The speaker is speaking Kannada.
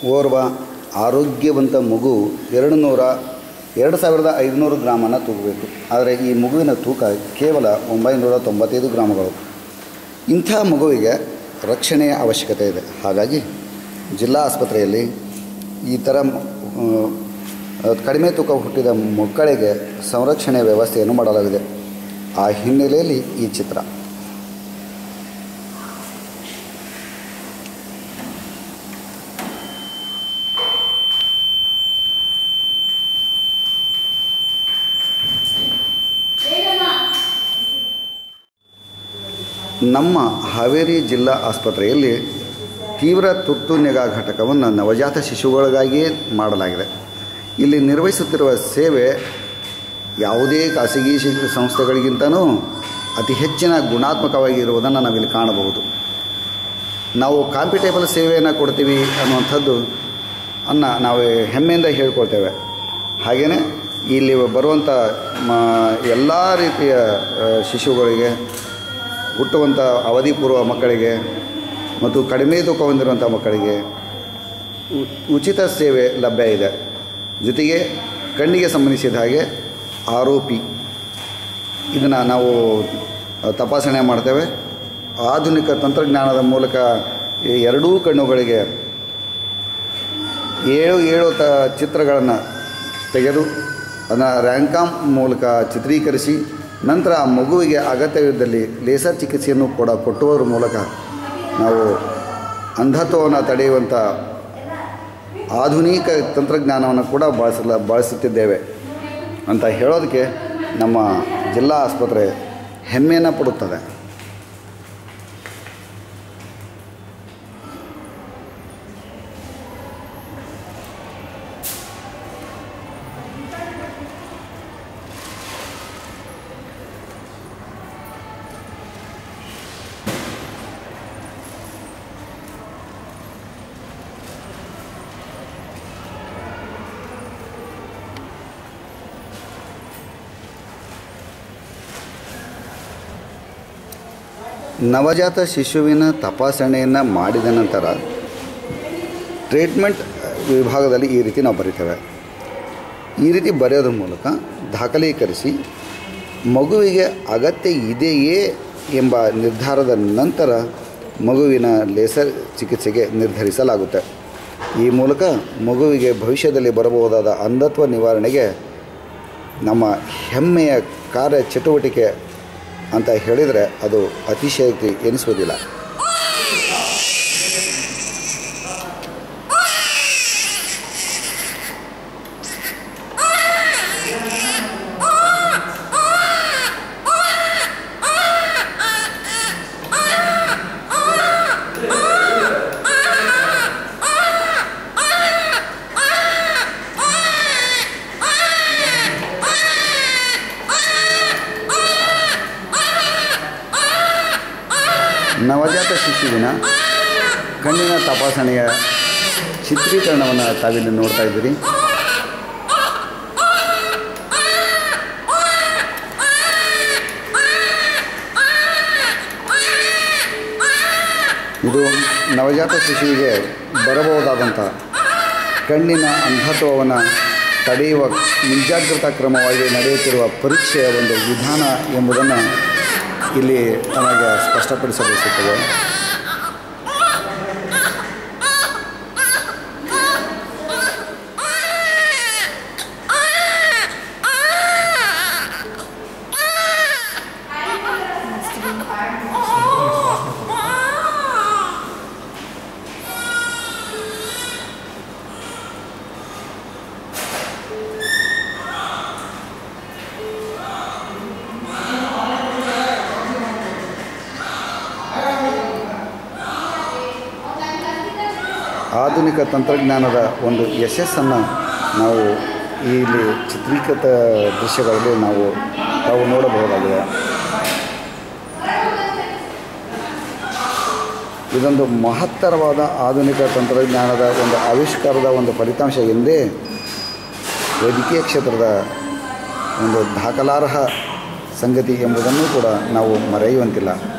ಓರ್ವ ಆರೋಗ್ಯವಂತ ಮಗು ಎರಡು ನೂರ ಎರಡು ಸಾವಿರದ ಐದುನೂರು ಗ್ರಾಮನ್ನು ತೂಗಬೇಕು ಆದರೆ ಈ ಮಗುವಿನ ತೂಕ ಕೇವಲ ಒಂಬೈನೂರ ತೊಂಬತ್ತೈದು ಗ್ರಾಮಗಳು ಇಂಥ ಮಗುವಿಗೆ ರಕ್ಷಣೆಯ ಅವಶ್ಯಕತೆ ಇದೆ ಹಾಗಾಗಿ ಜಿಲ್ಲಾ ಆಸ್ಪತ್ರೆಯಲ್ಲಿ ಈ ಥರ ಆ, ಕಡಿಮೆ ತೂಕ ಹುಟ್ಟಿದ ಮಕ್ಕಳಿಗೆ ಸಂರಕ್ಷಣೆಯ ವ್ಯವಸ್ಥೆಯನ್ನು ಮಾಡಲಾಗಿದೆ ಆ ಹಿನ್ನೆಲೆಯಲ್ಲಿ ಈ ಚಿತ್ರ ನಮ್ಮ ಹಾವೇರಿ ಜಿಲ್ಲಾ ಆಸ್ಪತ್ರೆಯಲ್ಲಿ ತೀವ್ರ ತುರ್ತು ನಿಗಾ ಘಟಕವನ್ನು ನವಜಾತ ಶಿಶುಗಳಿಗಾಗಿಯೇ ಮಾಡಲಾಗಿದೆ ಇಲ್ಲಿ ನಿರ್ವಹಿಸುತ್ತಿರುವ ಸೇವೆ ಯಾವುದೇ ಖಾಸಗಿ ಶಿ- ಸಂಸ್ಥೆಗಳಿಗಿಂತನೂ ಅತಿ ಹೆಚ್ಚಿನ ಗುಣಾತ್ಮಕವಾಗಿ ಇರುವುದನ್ನು ನಾವಿಲ್ಲಿ ಕಾಣಬಹುದು ನಾವು ಕಾಂಪಿಟೇಬಲ್ ಸೇವೆಯನ್ನು ಕೊಡ್ತೀವಿ ಅನ್ನುವಂಥದ್ದು ಅನ್ನ ನಾವು ಹೆಮ್ಮೆಯಿಂದ ಹೇಳ್ಕೊಳ್ತೇವೆ ಹಾಗೆಯೇ ಇಲ್ಲಿ ಬರುವಂಥ ಮ ಎಲ್ಲ ರೀತಿಯ ಆ, ಶಿಶುಗಳಿಗೆ ಹುಟ್ಟುವಂಥ ಅವಧಿ ಪೂರ್ವ ಮಕ್ಕಳಿಗೆ ಮತ್ತು ಕಡಿಮೆ ತೂಕ ಹೊಂದಿರುವಂಥ ಮಕ್ಕಳಿಗೆ ಉ- ಉಚಿತ ಸೇವೆ ಲಭ್ಯ ಇದೆ ಜೊತೆಗೆ ಕಣ್ಣಿಗೆ ಸಂಬಂಧಿಸಿದ ಹಾಗೆ ಆರೋಪಿ ಇದನ್ನು ನಾವು ಅ, ತಪಾಸಣೆ ಮಾಡ್ತೇವೆ ಆಧುನಿಕ ತಂತ್ರಜ್ಞಾನದ ಮೂಲಕ ಈ ಎರಡೂ ಕಣ್ಣುಗಳಿಗೆ ಏಳು ಏಳು ತ ಚಿತ್ರಗಳನ್ನು ತೆಗೆದು ಅದನ್ನು ರ್ಯಾಂಕಾಮ್ ಮೂಲಕ ಚಿತ್ರೀಕರಿಸಿ ನಂತರ ಆ ಮಗುವಿಗೆ ಅಗತ್ಯವಿದ್ದಲ್ಲಿ ಲೇಸರ್ ಚಿಕಿತ್ಸೆಯನ್ನು ಕೂಡ ಕೊಟ್ಟುವುದರ ಮೂಲಕ ನಾವು ಅಂಧತ್ವವನ್ನು ತಡೆಯುವಂಥ ಆಧುನಿಕ ತಂತ್ರಜ್ಞಾನವನ್ನು ಕೂಡ ಬಳಸಲ ಬಳಸುತ್ತಿದ್ದೇವೆ ಅಂತ ಹೇಳೋದಕ್ಕೆ ನಮ್ಮ ಜಿಲ್ಲಾ ಆಸ್ಪತ್ರೆ ಹೆಮ್ಮೆಯನ್ನು ಪಡುತ್ತದೆ ನವಜಾತ ಶಿಶುವಿನ ತಪಾಸಣೆಯನ್ನು ಮಾಡಿದ ನಂತರ ಟ್ರೀಟ್ಮೆಂಟ್ ವಿಭಾಗದಲ್ಲಿ ಈ ರೀತಿ ನಾವು ಬರಿತೇವೆ ಈ ರೀತಿ ಬರೆಯೋದ್ರ ಮೂಲಕ ದಾಖಲೀಕರಿಸಿ ಮಗುವಿಗೆ ಅಗತ್ಯ ಇದೆಯೇ ಎಂಬ ನಿರ್ಧಾರದ ನಂತರ ಮಗುವಿನ ಲೇಸರ್ ಚಿಕಿತ್ಸೆಗೆ ನಿರ್ಧರಿಸಲಾಗುತ್ತೆ ಈ ಮೂಲಕ ಮಗುವಿಗೆ ಭವಿಷ್ಯದಲ್ಲಿ ಬರಬಹುದಾದ ಅಂಧತ್ವ ನಿವಾರಣೆಗೆ ನಮ್ಮ ಹೆಮ್ಮೆಯ ಕಾರ್ಯ ಚಟುವಟಿಕೆ ಅಂತ ಹೇಳಿದರೆ ಅದು ಅತಿಶಯೋಕ್ತಿ ಎನಿಸುವುದಿಲ್ಲ ನವಜಾತ ಶಿಶುವಿನ ಕಣ್ಣಿನ ತಪಾಸಣೆಯ ಚಿತ್ರೀಕರಣವನ್ನು ತಾವಿಲ್ಲಿ ನೋಡ್ತಾ ಇದ್ದೀರಿ ಇದು ನವಜಾತ ಶಿಶುವಿಗೆ ಬರಬಹುದಾದಂಥ ಕಣ್ಣಿನ ಅಂಧತ್ವವನ್ನು ತಡೆಯುವ ಮುಂಜಾಗ್ರತಾ ಕ್ರಮವಾಗಿ ನಡೆಯುತ್ತಿರುವ ಪರೀಕ್ಷೆಯ ಒಂದು ವಿಧಾನ ಎಂಬುದನ್ನು ಇಲ್ಲಿ ನಮಗೆ ಸ್ಪಷ್ಟಪಡಿಸಬೇಕಿರ್ತದೆ ಆಧುನಿಕ ತಂತ್ರಜ್ಞಾನದ ಒಂದು ಯಶಸ್ಸನ್ನು ನಾವು ಇಲ್ಲಿ ಚಿತ್ರೀಕೃತ ದೃಶ್ಯಗಳಲ್ಲಿ ನಾವು ತಾವು ನೋಡಬಹುದಾಗಿದೆ ಇದೊಂದು ಮಹತ್ತರವಾದ ಆಧುನಿಕ ತಂತ್ರಜ್ಞಾನದ ಒಂದು ಆವಿಷ್ಕಾರದ ಒಂದು ಫಲಿತಾಂಶ ಎಂದೇ ವೈದ್ಯಕೀಯ ಕ್ಷೇತ್ರದ ಒಂದು ದಾಖಲಾರ್ಹ ಸಂಗತಿ ಎಂಬುದನ್ನು ಕೂಡ ನಾವು ಮರೆಯುವಂತಿಲ್ಲ